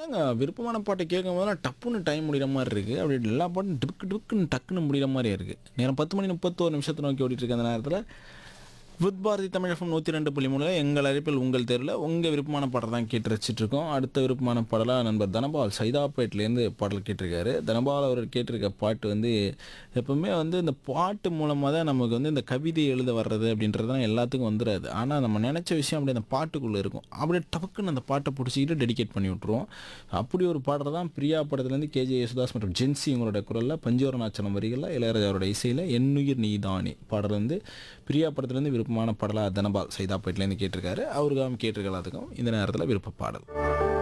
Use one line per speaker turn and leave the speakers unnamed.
என்னங்க விருப்பமான பாட்டை கேட்கும் போதெல்லாம் டப்புன்னு டைம் முடிகிற மாதிரி இருக்குது அப்படி எல்லா பாட்டும் டிக்கு டிக்குன்னு டக்குன்னு முடிகிற மாதிரியே இருக்குது நேரம் பத்து மணி முப்பத்தோரு நிமிஷத்தை நோக்கி ஓடிட்டு இருக்க அந்த நேரத்தில் புத் பாரதி தமிழ் எஃப்எம் நூற்றி ரெண்டு புள்ளி மூணில் எங்கள் அழைப்பில் உங்கள் தேர்வில் உங்கள் விருப்பமான பாடல் தான் கேட்டு ரசிச்சிட்டு இருக்கோம் அடுத்த விருப்பமான பாடலாக நண்பர் தனபால் சைதாப்பேட்லேருந்து பாடல் கேட்டிருக்காரு தனபால் அவர் கேட்டிருக்க பாட்டு வந்து எப்பவுமே வந்து இந்த பாட்டு மூலமாக தான் நமக்கு வந்து இந்த கவிதை எழுத வர்றது அப்படின்றதுலாம் எல்லாத்துக்கும் வந்துடாது ஆனால் நம்ம நினச்ச விஷயம் அப்படியே அந்த பாட்டுக்குள்ளே இருக்கும் அப்படியே டபக்குன்னு அந்த பாட்டை பிடிச்சிக்கிட்டு டெடிகேட் பண்ணி விட்ருவோம் அப்படி ஒரு பாடல் தான் பிரியா படத்துலேருந்து கேஜே யேசுதாஸ் மற்றும் ஜென்சி இவங்களோட குரலில் பஞ்சோரநாச்சனம் வரிகளில் இளையராஜாவோட இசையில் எண்ணுயிர் நீதானே பாடல் வந்து பிரியா படத்துலேருந்து விருப்பமான பாடலாக தனபால் சைதாப்பேட்லேருந்து கேட்டிருக்காரு அவருக்காக கேட்டிருக்கலாத்துக்கும் இந்த நேரத்தில் விருப்ப பாடல்